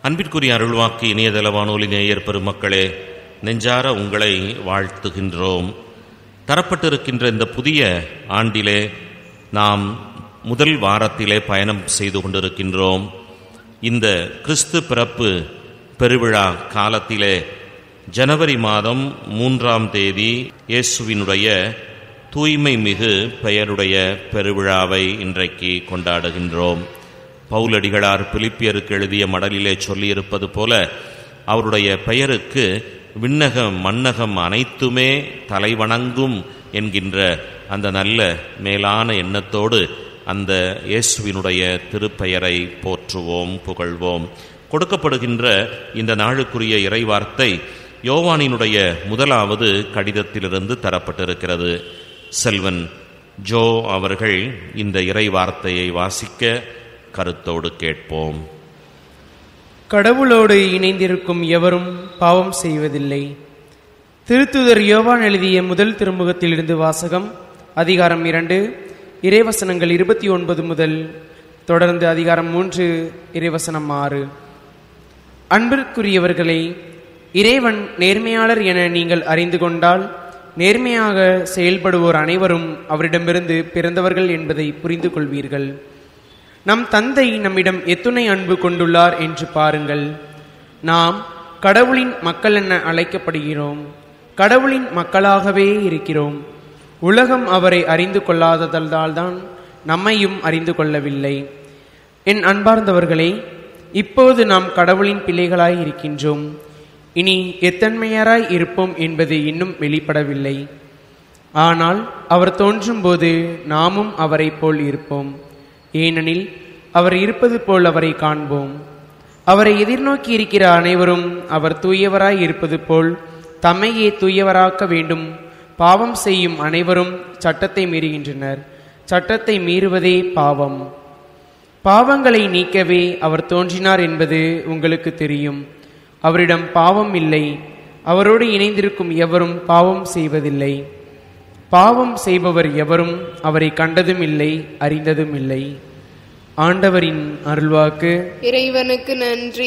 அன்பிற்குரிய அருள்வாக்கு இணையதள வானொலி நேயர் பெருமக்களே நெஞ்சார உங்களை வாழ்த்துகின்றோம் தரப்பட்டிருக்கின்ற இந்த புதிய ஆண்டிலே நாம் முதல் வாரத்திலே பயணம் செய்து கொண்டிருக்கின்றோம் இந்த கிறிஸ்து பிறப்பு பெருவிழா காலத்திலே ஜனவரி மாதம் மூன்றாம் தேதி இயேசுவினுடைய தூய்மை மிகு பெயருடைய பெருவிழாவை இன்றைக்கு கொண்டாடுகின்றோம் பவுலடிகளார் பிலிப்பியருக்கு எழுதிய மடலிலே சொல்லியிருப்பது போல அவருடைய பெயருக்கு விண்ணகம் மண்ணகம் அனைத்துமே தலைவணங்கும் என்கின்ற அந்த நல்ல மேலான எண்ணத்தோடு அந்த இயேசுவினுடைய திருப்பெயரை போற்றுவோம் புகழ்வோம் கொடுக்கப்படுகின்ற இந்த நாளுக்குரிய இறைவார்த்தை யோவானினுடைய முதலாவது கடிதத்திலிருந்து தரப்பட்டிருக்கிறது செல்வன் ஜோ அவர்கள் இந்த இறைவார்த்தையை வாசிக்க கருத்தோடு கேட்போம் கடவுளோடு இணைந்திருக்கும் எவரும் பாவம் செய்வதில்லை திருத்துதர் யோவான் எழுதிய முதல் திருமுகத்திலிருந்து வாசகம் அதிகாரம் இரண்டு இறைவசனங்கள் இருபத்தி ஒன்பது முதல் தொடர்ந்து அதிகாரம் மூன்று இறைவசனம் ஆறு அன்பிற்குரியவர்களே இறைவன் நேர்மையாளர் என நீங்கள் அறிந்து கொண்டால் நேர்மையாக செயல்படுவோர் அனைவரும் அவரிடமிருந்து பிறந்தவர்கள் என்பதை புரிந்து கொள்வீர்கள் நம் தந்தை நம்மிடம் எத்துணை அன்பு கொண்டுள்ளார் என்று பாருங்கள் நாம் கடவுளின் மக்கள் என அழைக்கப்படுகிறோம் கடவுளின் மக்களாகவே இருக்கிறோம் உலகம் அவரை அறிந்து கொள்ளாததால் தான் நம்மையும் அறிந்து கொள்ளவில்லை என் அன்பார்ந்தவர்களே இப்போது நாம் கடவுளின் பிள்ளைகளாய் இருக்கின்றோம் இனி எத்தன்மையராய் இருப்போம் என்பது இன்னும் வெளிப்படவில்லை ஆனால் அவர் தோன்றும்போது நாமும் அவரைப் போல் இருப்போம் ஏனெனில் அவர் இருப்பது போல் அவரை காண்போம் அவரை எதிர்நோக்கி இருக்கிற அனைவரும் அவர் தூயவராய் இருப்பது போல் தம்மையே தூயவராக்க வேண்டும் பாவம் செய்யும் அனைவரும் சட்டத்தை மீறுகின்றனர் சட்டத்தை மீறுவதே பாவம் பாவங்களை நீக்கவே அவர் தோன்றினார் என்பது உங்களுக்கு தெரியும் அவரிடம் பாவம் இல்லை அவரோடு இணைந்திருக்கும் எவரும் பாவம் செய்வதில்லை பாவம் செய்பவர் எவரும் அவரை கண்டதும் இல்லை அறிந்ததும் இல்லை ஆண்டவரின் அருள்வாக்கு இறைவனுக்கு நன்றி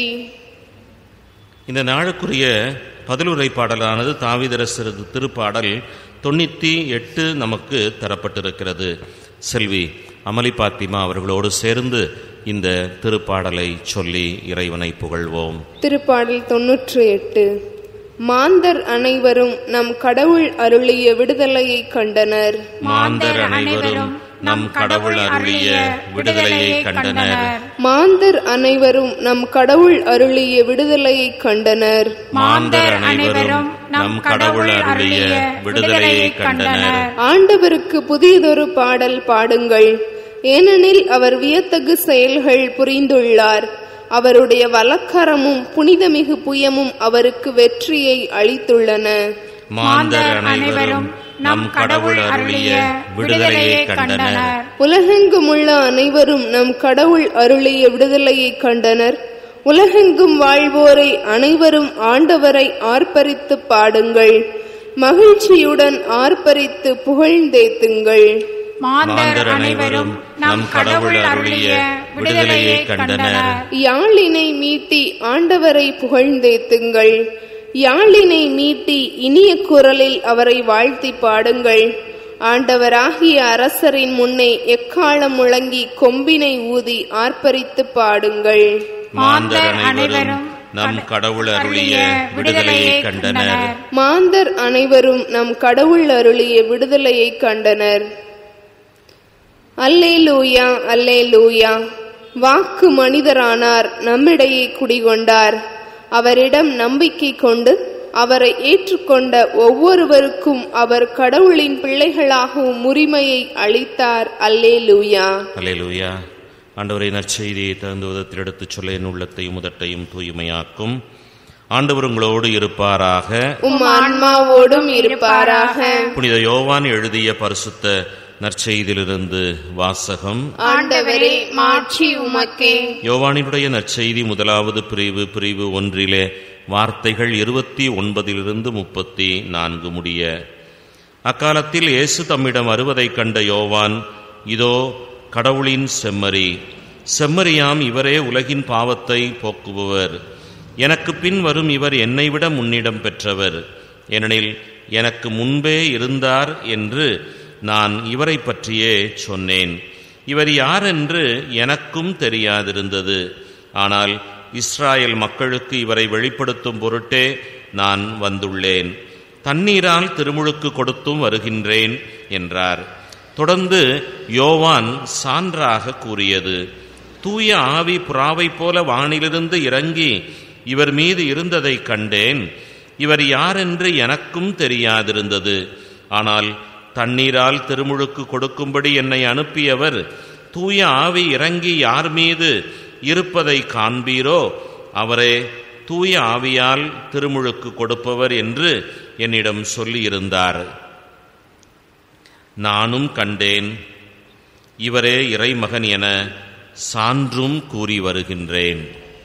இந்த நாளுக்குரிய பதிலுரை பாடலானது தாவிதரசர் திருப்பாடல் தொண்ணூற்றி எட்டு நமக்கு தரப்பட்டிருக்கிறது செல்வி அமளி பாத்திமா அவர்களோடு சேர்ந்து இந்த திருப்பாடலை சொல்லி இறைவனை புகழ்வோம் திருப்பாடல் தொன்னூற்று எட்டு மாந்தர் அனைவரும் நம் கடவுள் அருளிய விடுதலையை கண்டனர் மாந்தர் அனைவரும் நம் கடவுள் அருளிய விடுதலையை கண்டனர் மாந்தர் அனைவரும் நம் கடவுள் அருளிய விடுதலையை கண்டனர் மாந்தர் அனைவரும் நம் கடவுள் அருளிய விடுதலையை கண்டனர் ஆண்டவருக்கு புதியதொரு பாடல் பாடுங்கள் ஏனெனில் அவர் வியத்தகு செயல்கள் புரிந்துள்ளார் அவருடைய வலக்கரமும் புனிதமிகு புயமும் அவருக்கு வெற்றியை அளித்துள்ளன மாந்தர் அனைவரும் நம் கடவுள் அருளிய விடுதலையை கண்டனர் உலகெங்கும் உள்ள அனைவரும் நம் கடவுள் அருளிய விடுதலையை கண்டனர் உலகெங்கும் வாழ்வோரை அனைவரும் ஆண்டவரை ஆர்ப்பரித்து பாடுங்கள் மகிழ்ச்சியுடன் ஆர்ப்பரித்து புகழ்ந்தேத்துங்கள் மாந்தர் அனைவரும் நம் கடவுள் அருளிய விடுதலையை கண்டனர் யாழினை மீட்டி ஆண்டவரை புகழ்ந்தேத்துங்கள் யாழினை மீட்டி இனிய குரலில் அவரை வாழ்த்தி பாடுங்கள் ஆண்டவராகிய அரசரின் முன்னே எக்காலம் முழங்கி கொம்பினை ஊதி ஆர்ப்பரித்து பாடுங்கள் மாந்தர் அனைவரும் நம் கடவுள் அருளிய விடுதலையை கண்டனர் மாந்தர் அனைவரும் நம் கடவுள் அருளிய விடுதலையை கண்டனர் அல்லேலூயா அல்லேலூயா வாக்கு மனிதரானார் நம்மிடையே குடிகொண்டார் அவரிடம் நம்பிக்கை கொண்டு அவரை ஏற்றுக்கொண்ட ஒவ்வொருவருக்கும் அவர் கடவுளின் பிள்ளைகளாகவும் உரிமையை அளித்தார் அல்லேலூயா அல்லேலூயா ஆண்டவரை நற்செய்தியை தகுந்த விதத்தில் எடுத்துச் சொல்ல என் உள்ளத்தையும் முதட்டையும் தூய்மையாக்கும் ஆண்டவர் உங்களோடு இருப்பாராக உம் ஆன்மாவோடும் இருப்பாராக புனித யோவான் எழுதிய பரிசுத்த நற்செய்தியிலிருந்து வாசகம் ஆண்டவரே மாட்சி உமக்கே யோவானினுடைய நற்செய்தி முதலாவது பிரிவு பிரிவு ஒன்றிலே வார்த்தைகள் இருபத்தி ஒன்பதிலிருந்து முப்பத்தி நான்கு முடிய அக்காலத்தில் இயேசு தம்மிடம் வருவதைக் கண்ட யோவான் இதோ கடவுளின் செம்மறி செம்மறியாம் இவரே உலகின் பாவத்தை போக்குபவர் எனக்கு பின் வரும் இவர் என்னை விட முன்னிடம் பெற்றவர் ஏனெனில் எனக்கு முன்பே இருந்தார் என்று நான் இவரை பற்றியே சொன்னேன் இவர் யார் என்று எனக்கும் தெரியாதிருந்தது ஆனால் இஸ்ராயல் மக்களுக்கு இவரை வெளிப்படுத்தும் பொருட்டே நான் வந்துள்ளேன் தண்ணீரால் திருமுழுக்கு கொடுத்தும் வருகின்றேன் என்றார் தொடர்ந்து யோவான் சான்றாக கூறியது தூய ஆவி புறாவைப் போல வானிலிருந்து இறங்கி இவர் மீது இருந்ததைக் கண்டேன் இவர் யாரென்று எனக்கும் தெரியாதிருந்தது ஆனால் தண்ணீரால் திருமுழுக்கு கொடுக்கும்படி என்னை அனுப்பியவர் தூய ஆவி இறங்கி யார் மீது இருப்பதை காண்பீரோ அவரே தூய ஆவியால் திருமுழுக்கு கொடுப்பவர் என்று என்னிடம் சொல்லியிருந்தார் நானும் கண்டேன் இவரே இறைமகன் என சான்றும் கூறி வருகின்றேன்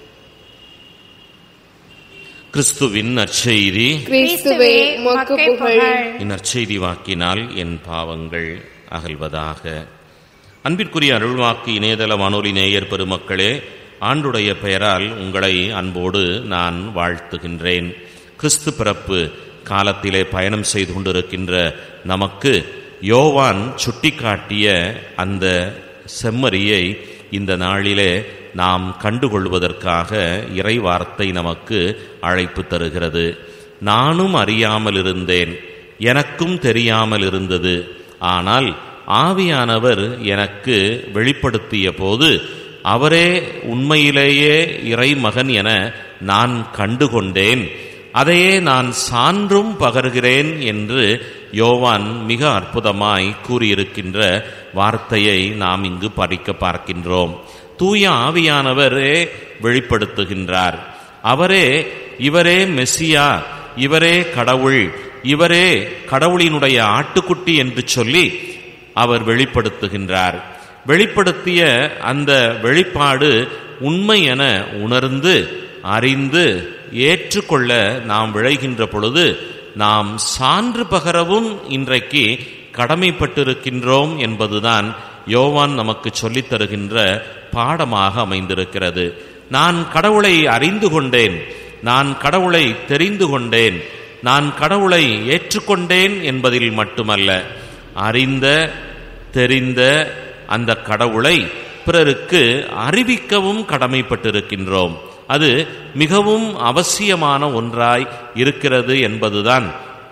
கிறிஸ்துவின் நற்செய்தி கிறிஸ்துவே உமக்கு புகழ் இந்நற்செய்தி வாக்கினால் என் பாவங்கள் அகல்வதாக அன்பிற்குரிய அருள்வாக்கு இணையதள வானொலி நேயர் பெருமக்களே ஆண்டுடைய பெயரால் உங்களை அன்போடு நான் வாழ்த்துகின்றேன் கிறிஸ்து பிறப்பு காலத்திலே பயணம் செய்து கொண்டிருக்கின்ற நமக்கு யோவான் சுட்டிக்காட்டிய அந்த செம்மறியை இந்த நாளிலே நாம் கண்டுகொள்வதற்காக இறை வார்த்தை நமக்கு அழைப்பு தருகிறது நானும் அறியாமல் இருந்தேன் எனக்கும் தெரியாமல் இருந்தது ஆனால் ஆவியானவர் எனக்கு வெளிப்படுத்திய போது அவரே உண்மையிலேயே இறைமகன் என நான் கண்டுகொண்டேன் அதையே நான் சான்றும் பகர்கிறேன் என்று யோவான் மிக அற்புதமாய் கூறியிருக்கின்ற வார்த்தையை நாம் இங்கு படிக்க பார்க்கின்றோம் தூய ஆவியானவரே வெளிப்படுத்துகின்றார் அவரே இவரே மெஸ்ஸியா இவரே கடவுள் இவரே கடவுளினுடைய ஆட்டுக்குட்டி என்று சொல்லி அவர் வெளிப்படுத்துகின்றார் வெளிப்படுத்திய அந்த வெளிப்பாடு உண்மை என உணர்ந்து அறிந்து ஏற்றுக்கொள்ள நாம் விளைகின்ற பொழுது நாம் சான்று பகரவும் இன்றைக்கு கடமைப்பட்டிருக்கின்றோம் என்பதுதான் யோவான் நமக்கு சொல்லித் தருகின்ற பாடமாக அமைந்திருக்கிறது நான் கடவுளை அறிந்து கொண்டேன் நான் கடவுளை தெரிந்து கொண்டேன் நான் கடவுளை ஏற்றுக்கொண்டேன் என்பதில் மட்டுமல்ல அறிந்த தெரிந்த அந்த கடவுளை பிறருக்கு அறிவிக்கவும் கடமைப்பட்டிருக்கின்றோம் அது மிகவும் அவசியமான ஒன்றாய் இருக்கிறது என்பதுதான்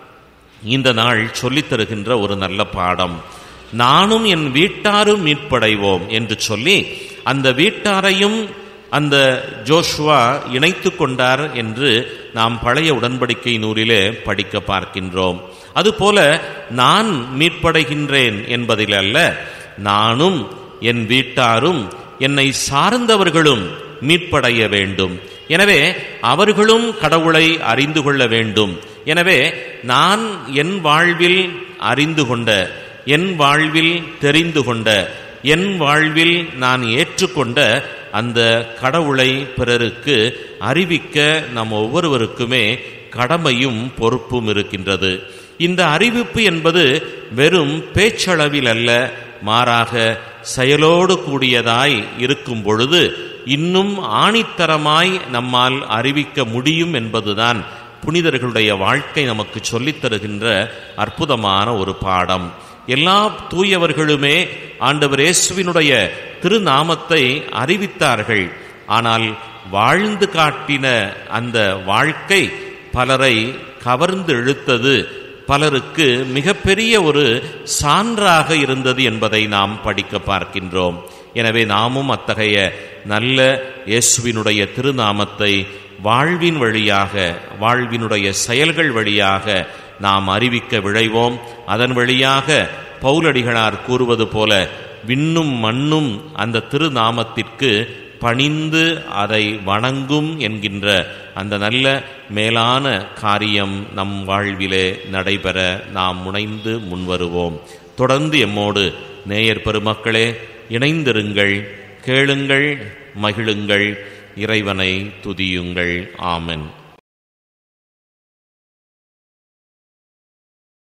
இந்த நாள் சொல்லித் தருகின்ற ஒரு நல்ல பாடம் நானும் என் வீட்டாரும் மீட்படைவோம் என்று சொல்லி அந்த வீட்டாரையும் அந்த ஜோஷுவா இணைத்து கொண்டார் என்று நாம் பழைய உடன்படிக்கை நூலிலே படிக்க பார்க்கின்றோம் அதுபோல நான் மீட்படைகின்றேன் என்பதில் அல்ல நானும் என் வீட்டாரும் என்னை சார்ந்தவர்களும் மீட்படைய வேண்டும் எனவே அவர்களும் கடவுளை அறிந்து கொள்ள வேண்டும் எனவே நான் என் வாழ்வில் அறிந்து கொண்ட என் வாழ்வில் தெரிந்து கொண்ட என் வாழ்வில் நான் ஏற்றுக்கொண்ட அந்த கடவுளை பிறருக்கு அறிவிக்க நம் ஒவ்வொருவருக்குமே கடமையும் பொறுப்பும் இருக்கின்றது இந்த அறிவிப்பு என்பது வெறும் பேச்சளவில் அல்ல மாறாக செயலோடு கூடியதாய் இருக்கும் பொழுது இன்னும் ஆணித்தரமாய் நம்மால் அறிவிக்க முடியும் என்பதுதான் புனிதர்களுடைய வாழ்க்கை நமக்கு சொல்லித் தருகின்ற அற்புதமான ஒரு பாடம் எல்லா தூயவர்களுமே ஆண்டவர் இயேசுவினுடைய திருநாமத்தை அறிவித்தார்கள் ஆனால் வாழ்ந்து காட்டின அந்த வாழ்க்கை பலரை கவர்ந்து இழுத்தது பலருக்கு மிகப்பெரிய ஒரு சான்றாக இருந்தது என்பதை நாம் படிக்க பார்க்கின்றோம் எனவே நாமும் அத்தகைய நல்ல இயேசுவினுடைய திருநாமத்தை வாழ்வின் வழியாக வாழ்வினுடைய செயல்கள் வழியாக நாம் அறிவிக்க விழைவோம் அதன் வழியாக பவுலடிகளார் கூறுவது போல விண்ணும் மண்ணும் அந்த திருநாமத்திற்கு பணிந்து அதை வணங்கும் என்கின்ற அந்த நல்ல மேலான காரியம் நம் வாழ்விலே நடைபெற நாம் முனைந்து முன்வருவோம் தொடர்ந்து எம்மோடு நேயர் பெருமக்களே இணைந்திருங்கள் கேளுங்கள் மகிழுங்கள் இறைவனை துதியுங்கள் ஆமென்